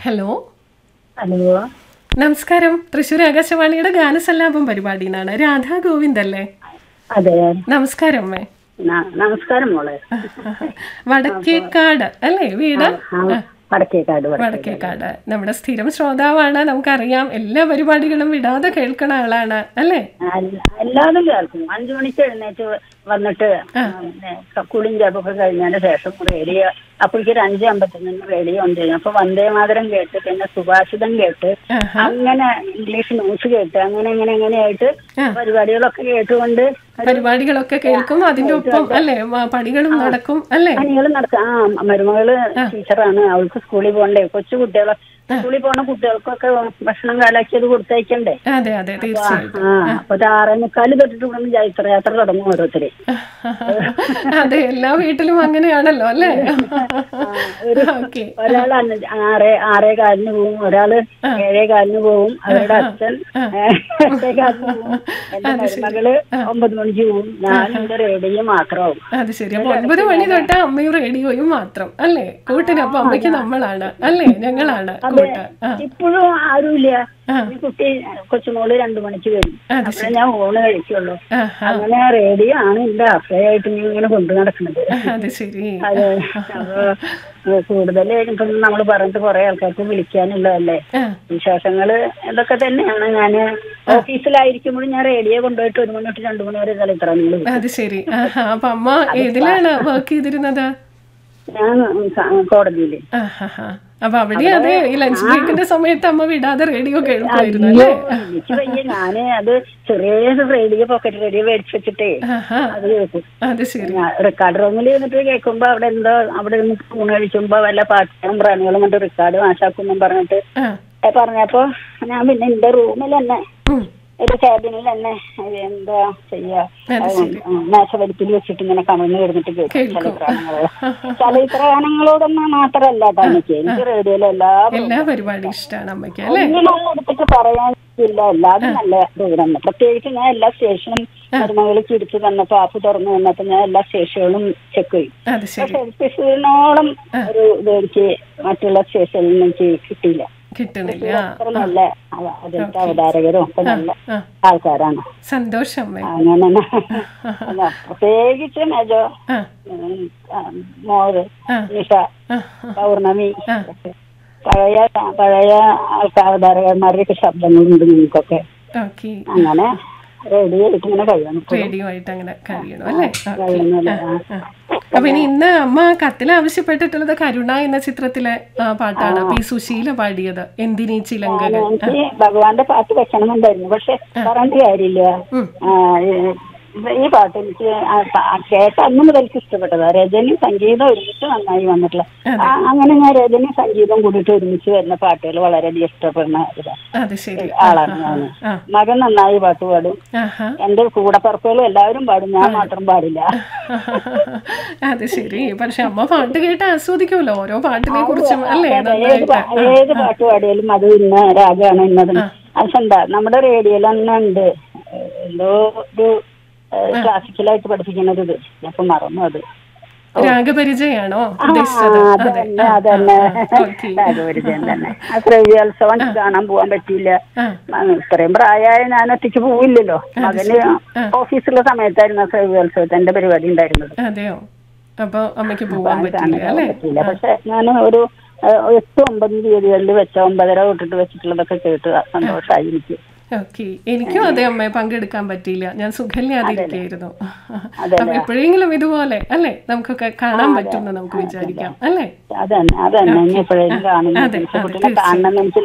Hello hello നമസ്കാരം തൃശ്ശൂർ ആകാശവാണിയുടെ ഗാനസല്ലാപം പരിപാടി എന്നാണ് രാധാ ഗോവിന്ദ് അല്ലേ അതെ നമസ്കാരം അമ്മേ ന- നമസ്കാരം മോളെ വടക്കേക്കാട് അല്ലേ വീട് ആ, വടക്കേക്കാട് വട- വടക്കേക്കാട് നമ്മുടെ സ്ഥിരം ശ്രോതാവാണ് നമുക്കറിയാം എല്ലാ പരിപാടികളും വിടാതെ കേൾക്കണ ആളാണ് അല്ലേ അല്ല- എല്ലാതും കേൾക്കും അഞ്ചു മണിക്ക് എഴുന്നേറ്റ് വന്നിട്ട് പിന്നെ കുളിയും ജപമൊക്കെ കഴിഞ്ഞതിന് ശേഷം റേഡിയോ അപ്പോഴേക്ക് ഒരു അഞ്ച് അമ്പത്തൊന്നിന് റേഡിയോ ഓൺ ചെയ്യും അപ്പൊ വന്ദേ മാതരം കേട്ട് പിന്നെ സുഭാഷിതം കേട്ട് ആഹാ. അങ്ങനെ ഇംഗ്ലീഷ് ന്യൂസ് കേട്ട് അങ്ങനെ അങ്ങനെ അങ്ങനെയായിട്ട് ആ. പരിപാടികളൊക്കെ കേട്ടുകൊണ്ട് പരിപാടികളൊക്കെ കേൾക്കും അതിന്റെ ഒപ്പം അല്ലേ മ- പണികളും നടക്കും അല്ലേ പണികൾ നടക്കാം ആ മരുമകള് ടീച്ചറാണ് അവൾക്ക് സ്കൂളിൽ പോകണ്ടേ കൊച്ചു കുട്ടികളെ സ്കൂളിൽ പോണ കുട്ടികൾക്കൊക്കെ ഭക്ഷണം കാലാക്കിയത് കൊടുത്തയക്കണ്ടേ അതെ അതെ തീർച്ചയായും ആ അപ്പൊ ഒരു ആറേ മുക്കാല് തൊട്ടിട്ട് ഇവിടെ നിന്ന് ജൈത്രയാത്ര തുടങ്ങും ഓരോരുത്തര് അതെ എല്ലാ വീട്ടിലും അങ്ങനെയാണല്ലോ അല്ലേ ഓക്കെ ഒരാൾ അന്ന് ആറേ ആറേ കാലിന് പോവും ഒരാള് ഏഴേ കാലിന് പോവും അവരുടെ അച്ഛൻ എട്ടേ കാലിന് പോവും എന്റെ മരുമകള് ഒമ്പത് മണിക്ക് പോവും ഞാൻ എന്റെ റേഡിയോ മാത്രമാവും അത് ശരി അപ്പൊ ഒൻപത് മണി തൊട്ട് അമ്മയും റേഡിയോയും മാത്രം അല്ലേ കൂട്ടിനപ്പൊ അമ്മയ്ക്ക് നമ്മളാണ് അല്ലേ ഞങ്ങളാണ് കൂട്ട് ആ ഇപ്പോഴും ആരുമില്ല ആ. ഈ കുട്ടി കൊച്ചുമോള് രണ്ടു മണിക്ക് വരും അത് അപ്പോഴേ ഞാൻ ഊണ് കഴിക്കുള്ളൂ ആ, അങ്ങനെ റേഡിയോ ആണ് എന്റെ ആശ്രയമായിട്ട് നീ ഇങ്ങനെ കൊണ്ടു നടക്കുന്നത് അത് ശരി അതെ അപ്പൊ കൂടുതൽ ഇപ്പം നമ്മൾ പറഞ്ഞിട്ട് കുറെ ആൾക്കാർക്ക് വിളിക്കാനുള്ളതല്ലേ ആ, വിശേഷങ്ങള് ഇതൊക്കെ തന്നെയാണ് ഞാൻ ഓഫീസിലായിരിക്കുമ്പോഴും ഞാൻ റേഡിയോ കൊണ്ടുപോയിട്ട് ഒരു മണി തൊട്ട് രണ്ടു മണി വരെ കളിത്തറങ്ങളിൽ അത് ശരി ആഹാ അപ്പൊ അമ്മ ഏതിലാണ് വർക്ക് ചെയ്തിരുന്നത് ഞാൻ കോടതിയിൽ ആഹാ അപ്പൊ അവിടെ അതെ ഈ ലഞ്ച് ബ്രേക്കിന്റെ സമയത്ത് അമ്മ വിടാതെ റേഡിയോ കേൾക്കുമായിരുന്നു അല്ലേ എനിക്ക് വയ്യ ഞാന് അത് ചെറിയ റേഡിയോ പോക്കറ്റ് റേഡിയോ മേടിച്ച് വെച്ചിട്ടേ ആഹാ അത് കേൾക്കും അത് ശരി ഞാൻ റെക്കോർഡ് റൂമിൽ ഇരുന്നിട്ട് കേൾക്കുമ്പോ അവിടെ എന്തോ അവിടെ നിന്ന് ഊണ് കഴിക്കുമ്പോ വല്ല പാട്ടുകളും പ്രാണികളും കൊണ്ട് റെക്കോർഡ് നാശാക്കും പറഞ്ഞിട്ട് ആ ഏ, പറഞ്ഞപ്പോ ഞാൻ പിന്നെ എന്റെ റൂമിൽ തന്നെ ഉം. ഒരു ക്യാബിനിൽ തന്നെ അത് എന്താ ചെയ്യാ അത് ശരി മേശവലിപ്പിൽ വെച്ചിട്ട് ഇങ്ങനെ കമന്ന് കിടന്നിട്ട് കേൾക്കും കേൾക്കും. ചലച്ചിത്രഗാനങ്ങള് ചലച്ചിത്രഗാനങ്ങളോടൊന്നും മാത്രമല്ല കേട്ടോ എനിക്ക് എനിക്ക് റേഡിയോയിലെ എല്ലാ എല്ലാ പരിപാടിയും ഇഷ്ടമാണ് അമ്മയ്ക്ക് അല്ലേ ഒന്നും എടുത്തിട്ട് പറയാനില്ല എല്ലാതും നല്ല ദൂരം പ്രത്യേകിച്ച് ഞാൻ എല്ലാ സ്റ്റേഷനും മരുമകൾക്ക് ഇടിച്ചു തന്നപ്പോ ആപ്പ് തുറന്നു വന്നപ്പോ ഞാൻ എല്ലാ സ്റ്റേഷനുകളും ചെക്ക് ചെയ്യും അത് ശരി പക്ഷെ സ്റ്റേഷനോളം ഒരു ഇത് എനിക്ക് മറ്റുള്ള സ്റ്റേഷനിൽ നിന്ന് എനിക്ക് കിട്ടിയില്ല കിട്ടുന്നില്ല ആ അത്ര നല്ല അവ- അതിന്റെ അവതാരകരും ഒക്കെ നല്ല ആ ആൾക്കാരാണ് സന്തോഷം അമ്മേ അങ്ങനെ അല്ല, പ്രത്യേകിച്ച് മേജോ ആ ഉം, ആ, മോര് ആ നിഷ ആ പൗർണമി ആ. പഴയ പഴയ ആൾക്കാർ അവതാരകന്മാരുടെയൊക്കെ ശബ്ദങ്ങളുണ്ട് നിങ്ങൾക്കൊക്കെ ഓക്കെ അങ്ങനെ റേഡിയോ ആയിട്ട് ഇങ്ങനെ കഴിയണം റേഡിയോ ആയിട്ട് അങ്ങനെ കഴിയണം അല്ലേ ഓക്കെ കഴിയുന്നില്ല അപ്പൊ ഇനി ഇന്ന് അമ്മ കത്തിൽ ആവശ്യപ്പെട്ടിട്ടുള്ളത് കരുണ എന്ന ചിത്രത്തിലെ ആ, പാട്ടാണ് പി സുശീല പാടിയത് എന്തിനീ ചിലങ്കകൾ എനിക്ക് ഭഗവാന്റെ പാട്ട് വെക്കണമെന്നുണ്ടായിരുന്നു പക്ഷെ പറഞ്ഞിട്ട് കാര്യമില്ല ഉം. ആ, ഈ- ഈ പാട്ട് എനിക്ക് ആ പ- ആ കേട്ട അന്ന് മുതൽക്ക് ഇഷ്ടപ്പെട്ടതാ രജനി സംഗീതം ഒരുമിച്ച് നന്നായി വന്നിട്ടുള്ള ആ, അങ്ങനെ ഞാൻ രജനി സംഗീതം കൂടിയിട്ട് ഒരുമിച്ച് വരുന്ന പാട്ടുകൾ വളരെയധികം ഇഷ്ടപ്പെടുന്ന ഇതാ അത് ശരി ആളാണ് ഞാൻ ആ മകൻ നന്നായി പാട്ട് പാടും ആഹാ എന്റെ കൂടപ്പറപ്പുകളും എല്ലാവരും പാടും ഞാൻ മാത്രം പാടില്ല അത് ശരി പക്ഷെ അമ്മ പാട്ട് കേട്ട് ആസ്വദിക്കുമല്ലോ ഓരോ പാട്ടിനെ കുറിച്ചും അല്ലേ ഏത് നന്നായിട്ട് പാ- ഏത് പാട്ട് പാടിയാലും അത് ഇന്ന രാഗമാണ് ഇന്നത് അതെന്താ നമ്മുടെ റേഡിയോയിൽ തന്നെ ഉണ്ട് ഏഹ് എന്തോ ഒരു ക്ലാസിക്കലായിട്ട് പഠിപ്പിക്കുന്നത് ഇത് ഞാനിപ്പോ മറന്നു അത് രാഗപരിചയാണോ ആ, ഉദ്ദേശിച്ചത് അതെ അതന്നെ അതന്നെ ഓക്കെ രാഗപരിചയം തന്നെ ആ ശ്രവ്യോത്സവം കാണാൻ പോവാൻ പറ്റിയില്ല ആ ആ, ഇത്രയും പ്രായമായ ഞാൻ ഒറ്റയ്ക്ക് പോവില്ലല്ലോ മകന് ഓഫീസിലുള്ള സമയത്തായിരുന്നു ആ ശ്രവ്യോത്സവത്തിന്റെ പരിപാടി ഉണ്ടായിരുന്നത് അതെയോ അപ്പൊ അമ്മയ്ക്ക് പോവാൻ പറ്റില്ല അല്ലേ പറ്റിയില്ല പക്ഷെ ഞാൻ ഒരു ഏഹ്, എട്ട് ഒമ്പത് തീയതികളിൽ വെച്ച ഒമ്പതര തൊട്ടിട്ട് വെച്ചിട്ടുള്ളതൊക്കെ കേട്ട് സന്തോഷമായി എനിക്ക് ഓക്കെ എനിക്കും അതെ അമ്മ പങ്കെടുക്കാൻ പറ്റിയില്ല ഞാൻ സുഖല്യാതിരിക്കായിരുന്നു അതെ അപ്പൊ എപ്പോഴെങ്കിലും ഇതുപോലെ അല്ലേ നമുക്കൊക്കെ കാണാൻ പറ്റുമെന്ന് നമുക്ക് വിചാരിക്കാം അല്ലേ അതന്നെ അതന്നെ ഇനി എപ്പോഴേലും കാണുന്നു കുട്ടിനെ കാണണം എന്ന് എനിക്ക്